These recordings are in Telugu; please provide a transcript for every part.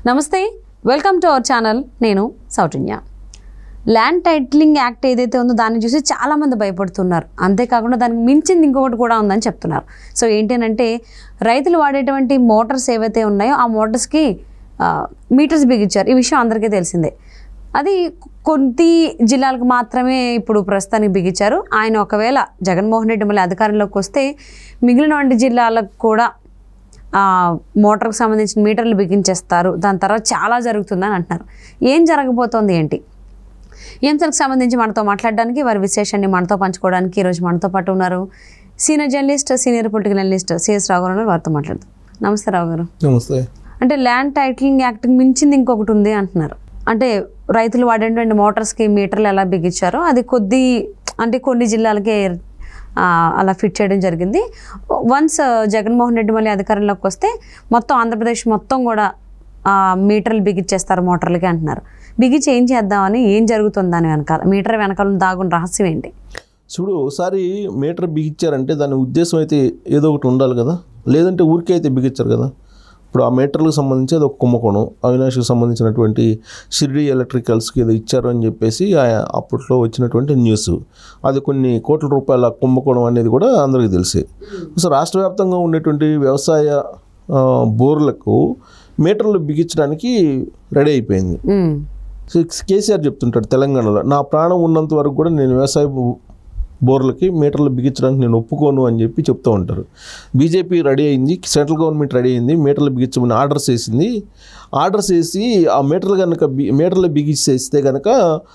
నమస్తే వెల్కమ్ టు అవర్ ఛానల్ నేను సౌజన్య ల్యాండ్ టైటిలింగ్ యాక్ట్ ఏదైతే ఉందో దాన్ని చూసి చాలామంది భయపడుతున్నారు అంతేకాకుండా దానికి మించింది ఇంకొకటి కూడా ఉందని చెప్తున్నారు సో ఏంటి అని అంటే రైతులు వాడేటువంటి మోటార్స్ ఏవైతే ఉన్నాయో ఆ మోటార్స్కి మీటర్స్ బిగించారు ఈ విషయం అందరికీ తెలిసిందే అది కొద్ది జిల్లాలకు మాత్రమే ఇప్పుడు ప్రస్తుతానికి బిగించారు ఆయన ఒకవేళ జగన్మోహన్ రెడ్డి మళ్ళీ అధికారంలోకి వస్తే మిగిలిన వంటి జిల్లాలకు కూడా ఆ, మోటార్కి సంబంధించిన మీటర్లు బిగించేస్తారు దాని తర్వాత చాలా జరుగుతుందని అంటున్నారు ఏం జరగబోతోంది ఏంటి ఈ అంశానికి సంబంధించి మనతో మాట్లాడడానికి వారి విశేషాన్ని మనతో పంచుకోవడానికి ఈరోజు మనతో పాటు ఉన్నారు senior journalist senior political analyst CS Rao garu ఉన్నారు. వారితో మాట్లాడదాం నమస్తే రావు గారు నమస్తే అంటే ల్యాండ్ టైటిలింగ్ యాక్ట్కి మించింది ఇంకొకటి ఉంది అంటున్నారు అంటే రైతులు వాడేటువంటి మోటార్స్కి మీటర్లు ఎలా బిగించారో అది కొద్ది అంటే కొన్ని జిల్లాలకే ఆ, అలా ఫిట్ చేయడం జరిగింది వన్స్ జగన్మోహన్ రెడ్డి మళ్ళీ అధికారంలోకి వస్తే మొత్తం ఆంధ్రప్రదేశ్ మొత్తం కూడా ఆ, మీటర్లు బిగించేస్తారు మోటార్లకి అంటున్నారు బిగించి ఏం చేద్దామని ఏం జరుగుతుంది దాని వెనకాల మీటర్ వెనకాల దాగున్న రహస్యం ఏంటి చూడు ఒకసారి మీటర్ బిగించారంటే దాని ఉద్దేశం అయితే ఏదో ఒకటి ఉండాలి కదా లేదంటే ఊరికే అయితే బిగించారు కదా ఇప్పుడు ఆ మీటర్లకు సంబంధించి అది ఒక కుంభకోణం అవినాష్కి సంబంధించినటువంటి షిరిడి ఎలక్ట్రికల్స్కి ఏదో ఇచ్చారు అని చెప్పేసి ఆ- అప్పట్లో వచ్చినటువంటి న్యూస్ అది కొన్ని కోట్ల రూపాయల కుంభకోణం అనేది కూడా అందరికీ తెలిసే సో రాష్ట్ర వ్యాప్తంగా ఉండేటువంటి వ్యవసాయ ఆ, బోర్లకు మీటర్లు బిగించడానికి రెడీ అయిపోయింది ఉమ్, సో కేసీఆర్ చెప్తుంటాడు తెలంగాణలో నా ప్రాణం ఉన్నంత వరకు కూడా నేను వ్యవసాయ బో- బోర్లకి మీటర్లు బిగించడానికి నేను ఒప్పుకోను అని చెప్పి చెప్తూ ఉంటారు బీజేపీ రెడీ అయింది సెంట్రల్ గవర్నమెంట్ రెడీ అయింది మీటర్లు బిగించమని ఆర్డర్స్ వేసింది ఆర్డర్స్ వేసి ఆ మీటర్లు కనుక బి మీటర్లు బిగించేస్తే కనుక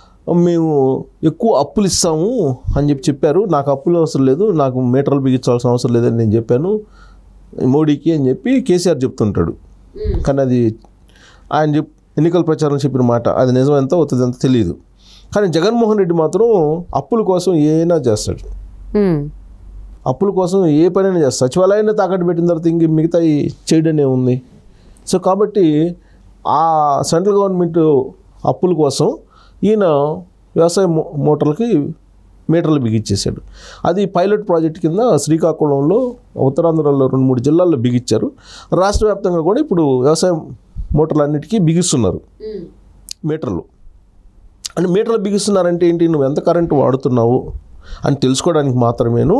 మేము ఎక్కువ అప్పులు ఇస్తాము అని చెప్పి చెప్పారు నాకు అప్పులు అవసరం లేదు నాకు మీటర్లు బిగించాల్సిన అవసరం లేదని నేను చెప్పాను మోడీకి అని చెప్పి కేసీఆర్ చెప్తుంటాడు కానీ అది ఆయన చెప్ ఎన్నికల ప్రచారం చెప్పిన మాట అది నిజం ఎంత అవుతుంది ఎంత తెలియదు కానీ జగన్మోహన్ రెడ్డి మాత్రం అప్పుల కోసం ఏమైనా చేస్తాడు ఉమ్, అప్పుల కోసం ఏ పనైనా చేస్తాడు సచివాలయాన్ని తాకట్టు పెట్టిన తర్వాత ఇంక మిగతా చేయడనే ఉంది సో కాబట్టి ఆ సెంట్రల్ గవర్నమెంట్ అప్పుల కోసం ఈయన వ్యవసాయ మో- మోటార్లకి మీటర్లు బిగించేశాడు అది పైలట్ ప్రాజెక్ట్ కింద శ్రీకాకుళంలో ఉత్తరాంధ్రలో రెండు మూడు జిల్లాల్లో బిగించారు రాష్ట్ర వ్యాప్తంగా కూడా ఇప్పుడు వ్యవసాయ మోటార్లు అన్నిటికీ బిగిస్తున్నారు మీటర్లు అంటే మీటర్లు బిగిస్తున్నారంటే ఏంటి నువ్వు ఎంత కరెంటు వాడుతున్నావు అని తెలుసుకోవడానికి మాత్రమేను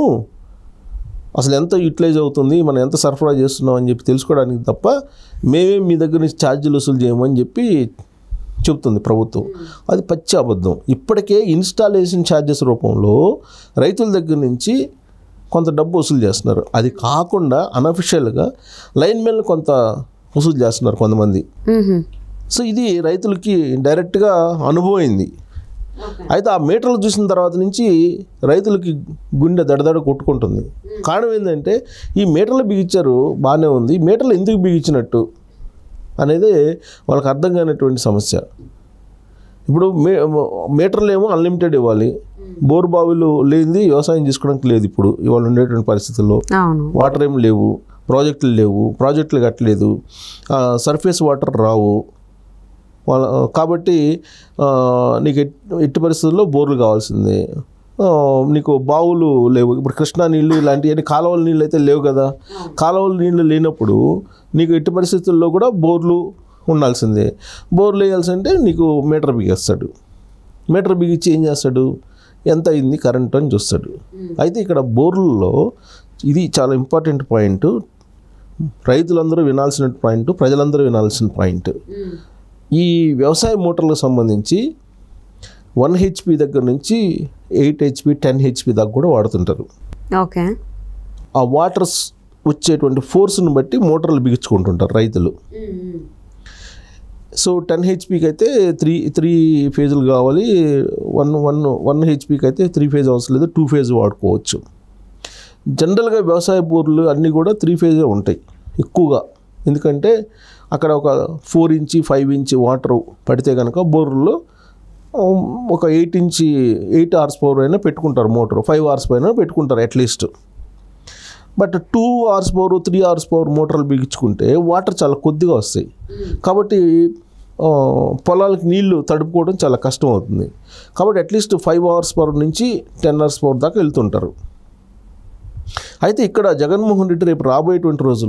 అసలు ఎంత యూటిలైజ్ అవుతుంది మనం ఎంత సరఫరా చేస్తున్నాం అని చెప్పి తెలుసుకోవడానికి తప్ప మేమే మీ దగ్గర నుంచి ఛార్జీలు వసూలు చేయమని చెప్పి చెబుతుంది ప్రభుత్వం అది పచ్చి అబద్ధం ఇప్పటికే ఇన్స్టాలేషన్ ఛార్జెస్ రూపంలో రైతుల దగ్గర నుంచి కొంత డబ్బు వసూలు చేస్తున్నారు అది కాకుండా అనఫిషియల్గా లైన్ మెన్ కొంత వసూలు చేస్తున్నారు కొంతమంది ఉహుం, సో ఇది రైతులకి డైరెక్ట్గా అనుభవమైంది అయితే ఆ మీటర్లు చూసిన తర్వాత నుంచి రైతులకి గుండె దడదడ కొట్టుకుంటుంది కారణం ఏంటంటే ఈ మీటర్లు బిగించారు బాగానే ఉంది మీటర్లు ఎందుకు బిగించినట్టు అనేది వాళ్ళకి అర్థం కానటువంటి సమస్య ఇప్పుడు మీ మీటర్లు ఏమో అన్లిమిటెడ్ ఇవ్వాలి బోర్ బావిలు లేనిది వ్యవసాయం చేసుకోవడానికి లేదు ఇప్పుడు ఇవాళ ఉండేటువంటి పరిస్థితుల్లో అవును వాటర్ ఏం లేవు ప్రాజెక్టులు లేవు ప్రాజెక్టులు కట్టలేదు ఆ, సర్ఫేస్ వాటర్ రావు వాళ్ళ కాబట్టి ఆ, నీకు ఎట్- ఎట్టి పరిస్థితుల్లో బోర్లు కావాల్సిందే ఆ, నీకు బావులు లేవు ఇప్పుడు కృష్ణా నీళ్ళు ఇలాంటివన్నీ కాలువల నీళ్ళు అయితే లేవు కదా కాలువల నీళ్ళు లేనప్పుడు నీకు ఎట్టి పరిస్థితుల్లో కూడా బోర్లు ఉండాల్సిందే బోర్లు వేయాల్సింటే నీకు మీటర్ బిగేస్తాడు మీటర్ బిగించి ఏం చేస్తాడు ఎంత అయింది కరెంట్ అని చూస్తాడు అయితే ఇక్కడ బోర్లలో ఇది చాలా ఇంపార్టెంట్ పాయింట్ రైతులందరూ వినాల్సిన పాయింట్ ప్రజలందరూ వినాల్సిన పాయింట్ ఈ వ్యవసాయ మోటార్లకు సంబంధించి వన్ హెచ్పి దగ్గర నుంచి ఎయిట్ హెచ్పి టెన్ హెచ్పి దాకా కూడా వాడుతుంటారు ఓకే ఆ వాటర్స్ వచ్చేటువంటి ఫోర్స్ని బట్టి మోటార్లు బిగించుకుంటుంటారు రైతులు సో టెన్ హెచ్పికి అయితే త్రీ త్రీ ఫేజులు కావాలి వన్ వన్ వన్ హెచ్పికి అయితే త్రీ ఫేజ్ అవసరం లేదు టూ ఫేజ్ వాడుకోవచ్చు జనరల్గా వ్యవసాయ బోర్లు అన్నీ కూడా త్రీ ఫేజే ఉంటాయి ఎక్కువగా ఎందుకంటే అక్కడ ఒక four inch five inch water పడితే కనుక బోర్లో ఒక eight inch eight hours power అయినా పెట్టుకుంటారు మోటార్ ఫైవ్ అవర్స్ పైన పెట్టుకుంటారు at least but two hours power three hours power మోటార్లు బిగించుకుంటే వాటర్ చాలా కొద్దిగా వస్తాయి కాబట్టి ఆ, పొలాలకు నీళ్లు తడుపుకోవడం చాలా కష్టం అవుతుంది కాబట్టి అట్లీస్ట్ ఫైవ్ అవర్స్ పవర్ నుంచి టెన్ అవర్స్ పవర్ దాకా వెళ్తుంటారు అయితే ఇక్కడ జగన్మోహన్ రెడ్డి రేపు రాబోయేటువంటి రోజుల్లో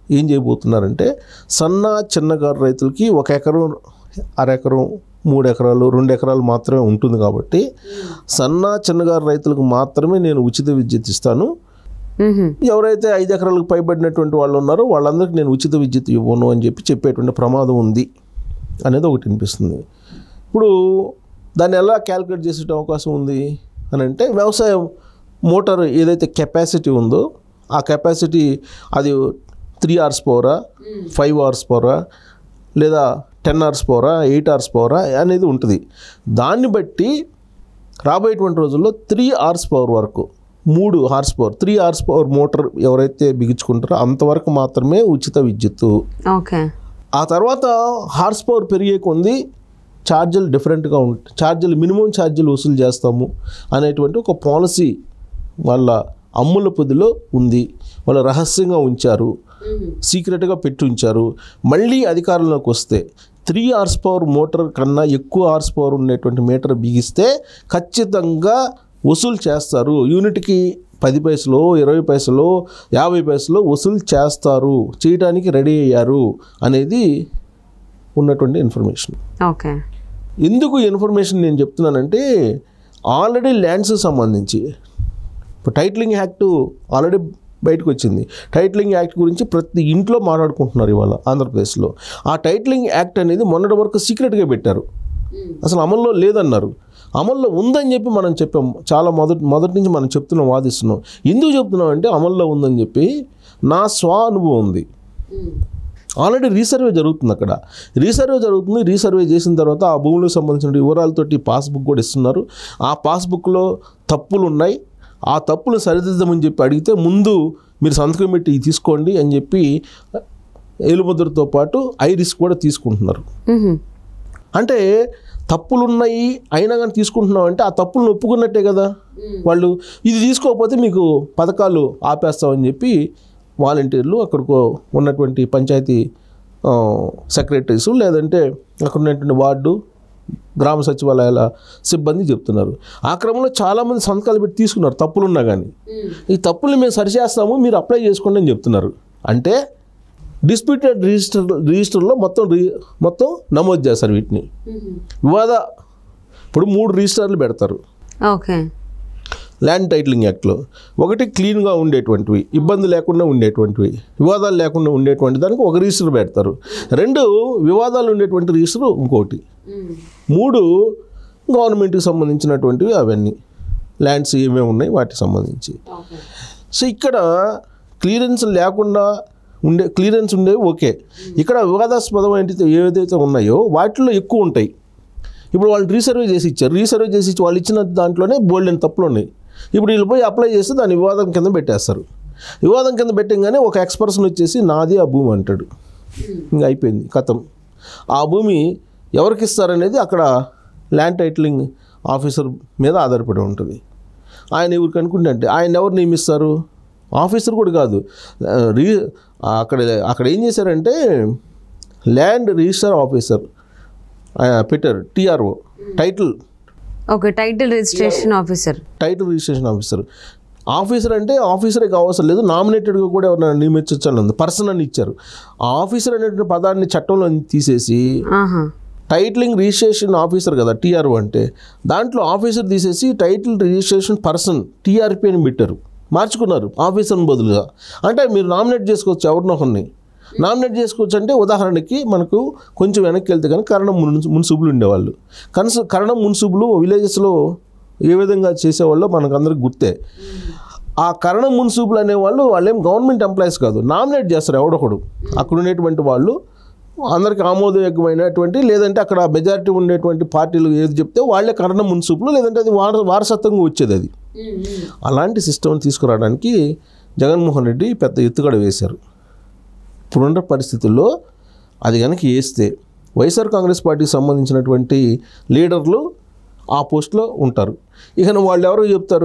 ఏం చేయబోతున్నారంటే సన్న చిన్నగారు రైతులకి ఒక ఎకరం అరెకరం మూడు ఎకరాలు రెండు ఎకరాలు మాత్రమే ఉంటుంది కాబట్టి సన్న చిన్నగారు రైతులకు మాత్రమే నేను ఉచిత విద్యుత్ ఇస్తాను మ్హూ. ఎవరైతే ఐదు ఎకరాలకు పైబడినటువంటి వాళ్ళు ఉన్నారో వాళ్ళందరికీ నేను ఉచిత విద్యుత్ ఇవ్వను అని చెప్పి చెప్పేటువంటి ప్రమాదం ఉంది అనేది ఒకటి అనిపిస్తుంది ఇప్పుడు దాన్ని ఎలా క్యాలిక్యులేట్ చేసే అవకాశం ఉంది అని అంటే వ్యవసాయం మోటార్ ఏదైతే కెపాసిటీ ఉందో ఆ కెపాసిటీ అది త్రీ అవర్స్ పవరా ఫైవ్ అవర్స్ పవరా లేదా టెన్ అవర్స్ పవరా ఎయిట్ అవర్స్ పవరా అనేది ఉంటుంది దాన్ని బట్టి రాబోయేటువంటి రోజుల్లో త్రీ అవర్స్ పవర్ వరకు మూడు horsepower three horsepower motor ఎవరైతే బిగించుకుంటారో అంతవరకు మాత్రమే ఉచిత విద్యుత్తు ఓకే ఆ తర్వాత హార్స్ పవర్ పెరిగే కొంది ఛార్జీలు డిఫరెంట్గా ఉంటాయి ఛార్జీలు మినిమం ఛార్జీలు వసూలు చేస్తాము అనేటువంటి ఒక పాలసీ వాళ్ళ అమ్ముల పొదిలో ఉంది వాళ్ళు రహస్యంగా ఉంచారు సీక్రెట్గా పెట్టి ఉంచారు మళ్ళీ అధికారంలోకి వస్తే త్రీ హార్స్ పవర్ మోటార్ కన్నా ఎక్కువ హార్స్ పవర్ ఉండేటువంటి మీటర్ బిగిస్తే ఖచ్చితంగా వసూలు చేస్తారు యూనిట్కి పది పైసలు ఇరవై పైసలు యాభై పైసలు వసూలు చేస్తారు చేయడానికి రెడీ అయ్యారు అనేది ఉన్నటువంటి ఇన్ఫర్మేషన్ ఓకే ఎందుకు ఈ ఇన్ఫర్మేషన్ నేను చెప్తున్నానంటే ఆల్రెడీ ల్యాండ్స్ సంబంధించి ఇప్పుడు టైటిలింగ్ యాక్ట్ ఆల్రెడీ బయటకు వచ్చింది టైటిలింగ్ యాక్ట్ గురించి ప్రతి ఇంట్లో మాట్లాడుకుంటున్నారు ఇవాళ ఆంధ్రప్రదేశ్లో ఆ టైటిలింగ్ యాక్ట్ అనేది మొన్నటి వరకు సీక్రెట్గా పెట్టారు అసలు అమల్లో లేదన్నారు అమల్లో ఉందని చెప్పి మనం చెప్పాం చాలా మొదటి మొదటి నుంచి మనం చెప్తున్నాం వాదిస్తున్నాం ఎందుకు చెప్తున్నాం అంటే అమల్లో ఉందని చెప్పి నా స్వ అనుభవం ఉంది ఆల్రెడీ రీసర్వే జరుగుతుంది అక్కడ రీసర్వే జరుగుతుంది రీసర్వే చేసిన తర్వాత ఆ భూములకు సంబంధించిన వివరాలతోటి పాస్బుక్ కూడా ఇస్తున్నారు ఆ పాస్బుక్లో తప్పులు ఉన్నాయి ఆ తప్పులు సరిదిద్దమని చెప్పి అడిగితే ముందు మీరు సంతకం పెట్టి ఇవి తీసుకోండి అని చెప్పి ఏలుముద్రతో పాటు ఐరిస్ కూడా తీసుకుంటున్నారు మ్హూ. అంటే తప్పులు ఉన్నాయి అయినా కానీ తీసుకుంటున్నాం అంటే ఆ తప్పులను ఒప్పుకున్నట్టే కదా వాళ్ళు ఇది తీసుకోకపోతే మీకు పథకాలు ఆపేస్తామని చెప్పి వాలంటీర్లు అక్కడికి ఉన్నటువంటి పంచాయతీ ఆ, సెక్రటరీస్ లేదంటే అక్కడ ఉన్నటువంటి వార్డు గ్రామ సచివాలయాల సిబ్బంది చెప్తున్నారు ఆ క్రమంలో చాలామంది సంతకాలు పెట్టి తీసుకున్నారు తప్పులున్నా కానీ ఈ తప్పులు మేము సరిచేస్తాము మీరు అప్లై చేసుకోండి అని చెప్తున్నారు అంటే డిస్ప్యూటెడ్ రిజిస్టర్ రిజిస్టర్లో మొత్తం రి మొత్తం నమోదు చేస్తారు వీటిని వివాద ఇప్పుడు మూడు రిజిస్టర్లు పెడతారు ఓకే ల్యాండ్ టైటిలింగ్ యాక్ట్లో ఒకటి క్లీన్గా ఉండేటువంటివి ఇబ్బంది లేకుండా ఉండేటువంటివి వివాదాలు లేకుండా ఉండేటువంటి దానికి ఒక రిజిస్టర్ పెడతారు రెండు వివాదాలు ఉండేటువంటి రిజిస్టర్ ఇంకోటి మూడు గవర్నమెంట్కి సంబంధించినటువంటివి అవన్నీ ల్యాండ్స్ ఏమేమి ఉన్నాయి వాటికి సంబంధించి సో ఇక్కడ క్లియరెన్స్ లేకుండా ఉండే క్లియరెన్స్ ఉండేవి ఓకే ఇక్కడ వివాదాస్పదం ఏంటి ఏదైతే ఉన్నాయో వాటిలో ఎక్కువ ఉంటాయి ఇప్పుడు వాళ్ళు రీసర్వే చేసి ఇచ్చారు రీసర్వే చేసి ఇచ్చి వాళ్ళు ఇచ్చిన దాంట్లోనే బోల్డ్ అని తప్పులు ఉన్నాయి ఇప్పుడు వీళ్ళు పోయి అప్లై చేస్తే దాన్ని వివాదం కింద పెట్టేస్తారు వివాదం కింద పెట్టంగానే ఒక ఎక్స్పర్సన్ వచ్చేసి నాది ఆ భూమి అంటాడు ఇంకా అయిపోయింది కథం ఆ భూమి ఎవరికి ఇస్తారనేది అక్కడ ల్యాండ్ టైటిలింగ్ ఆఫీసర్ మీద ఆధారపడి ఉంటుంది ఆయన ఎవరికి అనుకుంటే అంటే ఆయన ఎవరు నియమిస్తారు ఆఫీసర్ కూడా కాదు ఆ, రీ అక్కడ అక్కడ ఏం చేశారంటే ల్యాండ్ రిజిస్టర్ ఆఫీసర్ ఆ, పెట్టారు TRO title okay title registration officer title registration officer officer అంటే ఆఫీసరే కావసరం లేదు నామినేటెడ్గా కూడా ఎవరైనా నియమించవచ్చు అని ఉంది పర్సన్ అని ఇచ్చారు ఆ ఆఫీసర్ అనేటువంటి పదాన్ని చట్టంలో తీసేసి ఆహా టైటిలింగ్ రిజిస్ట్రేషన్ ఆఫీసర్ కదా టీఆర్ఓ అంటే దాంట్లో ఆఫీసర్ తీసేసి టైటిల్ రిజిస్ట్రేషన్ పర్సన్ టీఆర్పీ అని పెట్టారు మార్చుకున్నారు ఆఫీసర్ని బదులుగా అంటే మీరు నామినేట్ చేసుకోవచ్చు ఎవరినో ఒకరిని నామినేట్ చేసుకోవచ్చు అంటే ఉదాహరణకి మనకు కొంచెం వెనక్కి వెళ్తే కనుక కరణం మున్సి మున్సిపులు ఉండేవాళ్ళు కనస కరణం మున్సిపులు విలేజెస్లో ఏ విధంగా చేసేవాళ్ళో మనకు అందరికి గుర్తే ఆ కరణం మున్సిపుల్ అనేవాళ్ళు వాళ్ళేం గవర్నమెంట్ ఎంప్లాయీస్ కాదు నామినేట్ చేస్తారు ఎవడొకడు అక్కడ ఉండేటువంటి వాళ్ళు అందరికి ఆమోదయోగ్యమైనటువంటి లేదంటే అక్కడ మెజారిటీ ఉండేటువంటి పార్టీలు ఏది చెప్తే వాళ్ళే కరణం మున్సిపులు లేదంటే అది వార వారసత్వంగా వచ్చేది అది అలాంటి సిస్టమ్ తీసుకురావడానికి జగన్మోహన్ రెడ్డి పెద్ద ఎత్తుగడ వేశారు ఇప్పుడున్న పరిస్థితుల్లో అది కనుక వేస్తే వైఎస్ఆర్ కాంగ్రెస్ పార్టీకి సంబంధించినటువంటి లీడర్లు ఆ పోస్ట్లో ఉంటారు ఇక వాళ్ళు ఎవరు చెప్తారు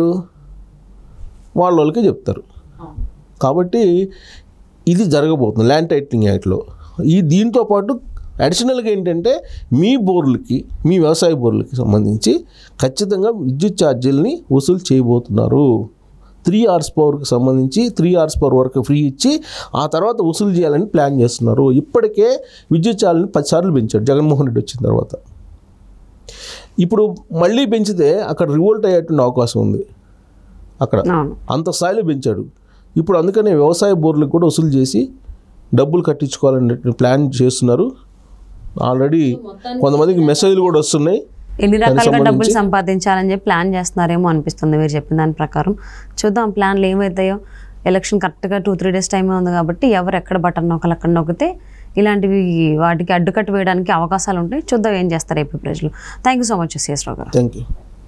వాళ్ళ వాళ్ళకే చెప్తారు కాబట్టి ఇది జరగబోతుంది ల్యాండ్ టైటిలింగ్ యాక్ట్లో ఈ దీంతో పాటు అడిషనల్గా ఏంటంటే మీ బోర్లకి మీ వ్యవసాయ బోర్లకి సంబంధించి ఖచ్చితంగా విద్యుత్ ఛార్జీలని వసూలు చేయబోతున్నారు త్రీ అవర్స్ పవర్కి సంబంధించి త్రీ అవర్స్ పవర్ వరకు ఫ్రీ ఇచ్చి ఆ తర్వాత వసూలు చేయాలని ప్లాన్ చేస్తున్నారు ఇప్పటికే విద్యుత్ ఛార్జీని పదిసార్లు పెంచాడు జగన్మోహన్ రెడ్డి వచ్చిన తర్వాత ఇప్పుడు మళ్ళీ పెంచితే అక్కడ రివోల్ట్ అయ్యేటువంటి అవకాశం ఉంది అక్కడ అవును అంత స్థాయిలో పెంచాడు ఇప్పుడు అందుకనే వ్యవసాయ బోర్లకు కూడా వసూలు చేసి డబ్బులు కట్టించుకోవాలనే ప్లాన్ చేస్తున్నారు ఆల్రెడీ కొంతమందికి మెసేజ్లు కూడా వస్తున్నాయి ఎన్ని రకాలుగా సంబంధించి- డబ్బులు సంపాదించాలని చెప్పి ప్లాన్ చేస్తున్నారేమో అనిపిస్తుంది మీరు చెప్పిన దాని ప్రకారం చూద్దాం ప్లాన్లు ఏమవుతాయో ఎలక్షన్ కరెక్ట్గా టూ త్రీ డేస్ టైమే ఉంది కాబట్టి ఎవరు ఎక్కడ బటన్ నొక్కలు అక్కడ నొక్కితే ఇలాంటివి వాటికి అడ్డుకట్టు వేయడానికి అవకాశాలు ఉంటాయి చూద్దాం ఏం చేస్తారు ఏపీ ప్రజలు thank you so much CS Rao గారు థ్యాంక్ యూ